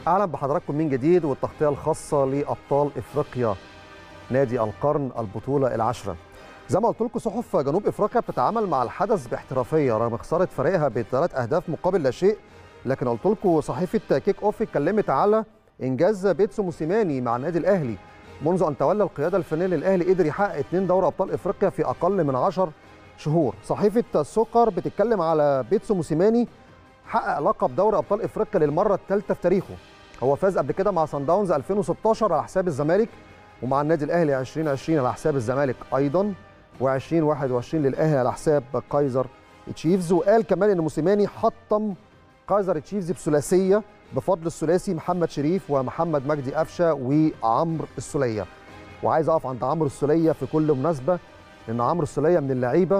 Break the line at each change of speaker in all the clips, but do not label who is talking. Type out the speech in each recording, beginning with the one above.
اهلا بحضراتكم من جديد والتغطيه الخاصه لابطال افريقيا نادي القرن البطوله العاشره زي ما قلت لكم صحف جنوب افريقيا بتتعامل مع الحدث باحترافيه رغم خساره فريقها بثلاث اهداف مقابل لا شيء لكن قلت لكم صحيفه كيك اوف اتكلمت على انجاز بيتسو موسيماني مع النادي الاهلي منذ ان تولى القياده الفنيه للاهلي قدر يحقق اثنين دوري ابطال افريقيا في اقل من 10 شهور صحيفه السكر بتتكلم على بيتسو موسيماني حقق لقب دوري ابطال افريقيا للمره الثالثه في تاريخه هو فاز قبل كده مع سان داونز 2016 على حساب الزمالك ومع النادي الاهلي 2020 على حساب الزمالك ايضا و2021 للاهلي على حساب كايزر تشيفز وقال كمان ان موسيماني حطم كايزر تشيفز بثلاثيه بفضل الثلاثي محمد شريف ومحمد مجدي قفشه وعمرو السوليه وعايز اقف عند عمرو السوليه في كل مناسبه لان عمرو السوليه من اللعيبه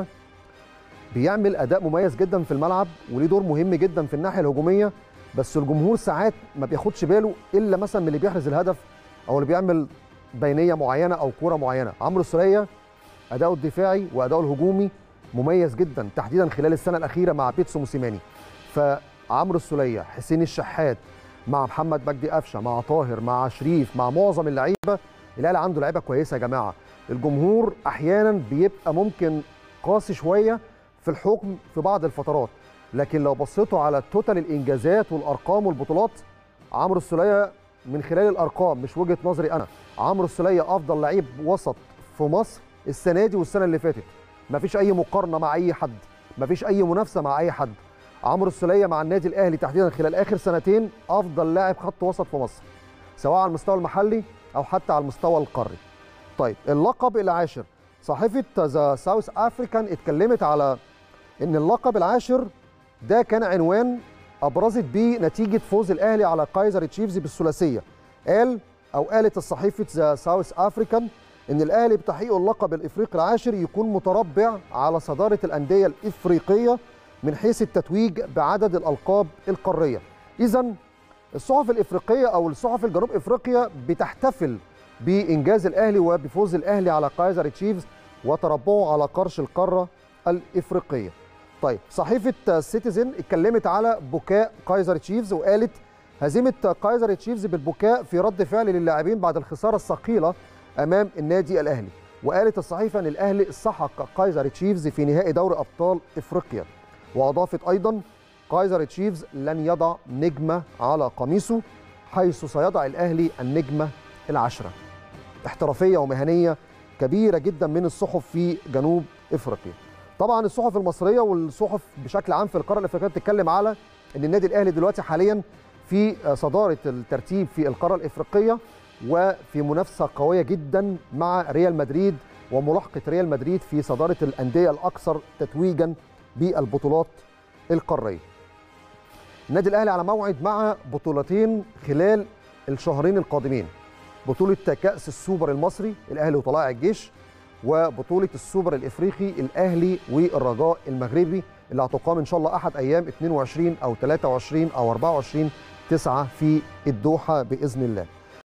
بيعمل اداء مميز جدا في الملعب وليه دور مهم جدا في الناحيه الهجوميه بس الجمهور ساعات ما بياخدش باله الا مثلا من اللي بيحرز الهدف او اللي بيعمل بينيه معينه او كوره معينه عمرو السوليه اداؤه الدفاعي واداؤه الهجومي مميز جدا تحديدا خلال السنه الاخيره مع بيتسو موسيماني فعمرو السوليه حسين الشحات مع محمد مجدي قفشه مع طاهر مع شريف مع معظم اللعيبه الاهلي عنده لعيبه كويسه يا جماعه الجمهور احيانا بيبقى ممكن قاسي شويه في الحكم في بعض الفترات لكن لو بصيتوا على توتال الانجازات والارقام والبطولات عمرو السوليه من خلال الارقام مش وجهه نظري انا عمرو السوليه افضل لعيب وسط في مصر السنه دي والسنه اللي فاتت مفيش اي مقارنه مع اي حد مفيش اي منافسه مع اي حد عمرو السوليه مع النادي الاهلي تحديدا خلال اخر سنتين افضل لاعب خط وسط في مصر سواء على المستوى المحلي او حتى على المستوى القاري طيب اللقب العاشر صحيفه ذا ساوث افريكان اتكلمت على ان اللقب العاشر ده كان عنوان ابرزت بيه نتيجه فوز الاهلي على كايزر تشيفز بالثلاثيه قال او قالت الصحيفه ذا ساوث افريكان ان الاهلي بتحقيق اللقب الافريقي العاشر يكون متربع على صداره الانديه الافريقيه من حيث التتويج بعدد الالقاب القاريه اذا الصحف الافريقيه او الصحف الجنوب افريقيا بتحتفل بانجاز الاهلي وبفوز الاهلي على كايزر تشيفز وتربعه على قرش القاره الافريقيه طيب صحيفه سيتيزن اتكلمت على بكاء كايزر تشيفز وقالت هزيمه كايزر تشيفز بالبكاء في رد فعل للاعبين بعد الخساره الثقيله امام النادي الاهلي وقالت الصحيفه ان الاهلي سحق كايزر تشيفز في نهائي دوري ابطال افريقيا واضافت ايضا كايزر تشيفز لن يضع نجمه على قميصه حيث سيضع الاهلي النجمه العشره احترافيه ومهنيه كبيره جدا من الصحف في جنوب افريقيا طبعا الصحف المصريه والصحف بشكل عام في القاره الافريقيه بتتكلم على ان النادي الاهلي دلوقتي حاليا في صداره الترتيب في القاره الافريقيه وفي منافسه قويه جدا مع ريال مدريد وملاحقه ريال مدريد في صداره الانديه الاكثر تتويجا بالبطولات القاريه. النادي الاهلي على موعد مع بطولتين خلال الشهرين القادمين. بطوله كاس السوبر المصري الاهلي وطلائع الجيش وبطوله السوبر الافريقي الاهلي والرجاء المغربي اللي هتقام ان شاء الله احد ايام 22 او 23 او 24 9 في الدوحه باذن الله.